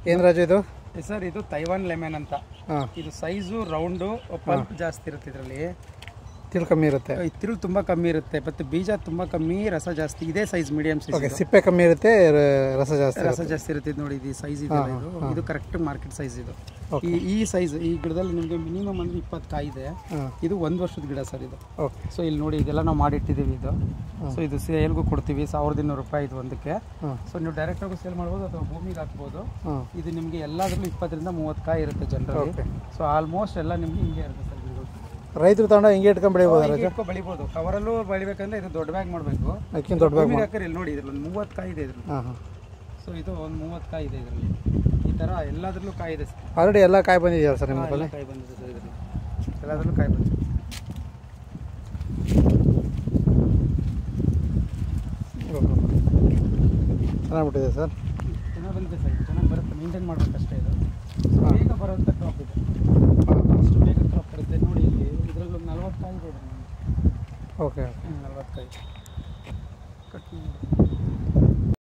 ಏನು ರಾಜು ಇದು ಸರ್ ಇದು ತೈವಾನ್ ಲೆಮನ್ ಅಂತ ಹಾಂ ಇದು ಸೈಜು ರೌಂಡು ಪಲ್ಪ್ ಜಾಸ್ತಿ ಇರುತ್ತೆ ಇದರಲ್ಲಿ ತಿಲ್ ಕಮ್ಮಿ ಇರುತ್ತೆ ತಿರುಳು ತುಂಬ ಕಮ್ಮಿ ಇರುತ್ತೆ ಮತ್ತು ಬೀಜ ತುಂಬ ಕಮ್ಮಿ ರಸ ಜಾಸ್ತಿ ಇದೇ ಸೈಜ್ ಮೀಡಿಯಂ ಸೈಜ್ ಓಕೆ ಸಿಪ್ಪೆ ಕಮ್ಮಿ ಇರುತ್ತೆ ರ- ರಸ ಜಾಸ್ತಿ ರಸ ಜಾಸ್ತಿ ಇರುತ್ತೆ ಇದು ನೋಡಿ ಇದು ಸೈಜ್ ಇದೆ ಇದು ಇದು ಕರೆಕ್ಟ್ ಮಾರ್ಕೆಟ್ ಸೈಜ್ ಇದು Okay. ಈ ಈ ಸೈಜ್ ಈ ಗಿಡದಲ್ಲಿ ನಿಮಗೆ ಮಿನಿಮಮ್ ಅಂದ್ರೆ ಇಪ್ಪತ್ತು ಕಾಯಿ ಇದೆ ಹಾಂ ಇದು ಒಂದು ವರ್ಷದ ಗಿಡ ಸರ್ ಇದು ಓಕೆ ಸೊ ಇಲ್ಲಿ ನೋಡಿ ಇದೆಲ್ಲ ನಾವು ಮಾಡಿಟ್ಟಿದ್ದೀವಿ ಇದು ಸೊ ಇದು ಸೇಲ್ಗೂ ಕೊಡ್ತೀವಿ ಸಾವಿರದ ಇನ್ನೂರು ರೂಪಾಯಿ ಇದು ಒಂದಕ್ಕೆ ಹಾಂ ಸೊ ನೀವು ಡೈರೆಕ್ಟಾಗೂ ಸೇಲ್ ಮಾಡ್ಬೋದು ಅಥವಾ ಭೂಮಿಗೆ ಹಾಕ್ಬೋದು ಹಾಂ ಇದು ನಿಮಗೆ ಎಲ್ಲದರಲ್ಲೂ ಇಪ್ಪತ್ತರಿಂದ ಮೂವತ್ತು ಕಾಯಿ ಇರುತ್ತೆ ಜನರಲಿ Okay. ಸೊ ಆಲ್ಮೋಸ್ಟ್ ಎಲ್ಲ ನಿಮಗೆ ಹಿಂಗೆ ಇರುತ್ತೆ ಸರ್ ಗಿಡಗಳು ರೈತರು ತಗೊಂಡ ಹಿಂಗೆ ಇಟ್ಕೊಂಡು ಬೆಳಿಬೋದು ಹೀಗೆ ಇಟ್ಕೊ ಬೆಳಿಬೋದು ಕವರಲ್ಲೂ ಬೆಳಿಬೇಕಂದ್ರೆ ಇದು ದೊಡ್ಡ ಬ್ಯಾಗ್ ಮಾಡಬೇಕು ಅದಕ್ಕಿಂತ ದೊಡ್ಡ ಬ್ಯಾಗ್ ಭೂಮಿಗೆ ಹಾಕಿದ್ರೆ ಇಲ್ಲಿ ನೋಡಿ ಇದ್ರಲ್ಲಿ ಒಂದು ಮೂವತ್ತು ಕಾಯಿ ಇದೆ ಇದ್ರಲ್ಲಿ ಹಾಂ ಹಾಂ ಸೊ ಇದು ಒಂದು ಮೂವತ್ತು ಕಾಯಿ ಇದೆ ಇದರಲ್ಲಿ ಈ ಥರ ಎಲ್ಲದರಲ್ಲೂ ಕಾಯಿ ಇದೆ ಸರ್ ಆಲ್ರೆಡಿ ಎಲ್ಲ ಕಾಯಿ ಬಂದಿದೆಯಲ್ಲ ಸರ್ ನಿಮ್ಮ ಹಾ, ಬಳಿ ಎಲ್ಲ ಕಾಯಿ ಬಂದಿದೆ ಸರ್ ಇದರಲ್ಲಿ ಎಲ್ಲದರಲ್ಲೂ ಕಾಯಿ ಬಂದಿದೆ ಚೆನ್ನಾಗ್ಬಿಟ್ಟಿದೆ ಸರ್ ಚೆನ್ನಾಗಿ ಬಂದಿದೆ ಸರ್ ಚೆನ್ನಾಗಿ ಬರುತ್ತೆ ಮೇಂಟೈನ್ ಮಾಡ್ಬೇಕಷ್ಟೇ ಇದು ಬೇಗ ಬರೋಂಥ ಕ್ರಾಪ್ ಇದೆ ಅಷ್ಟು ಬೇಗ ಕ್ರಾಪ್ ಬರುತ್ತೆ ನೋಡಿ ಇಲ್ಲಿ ಇದರಲ್ಲಿ ಒಂದು ನಲ್ವತ್ತು ಕಾಯಿ ಇದೆ ಓಕೆ ನಲ್ವತ್ತು ಕಾಯಿ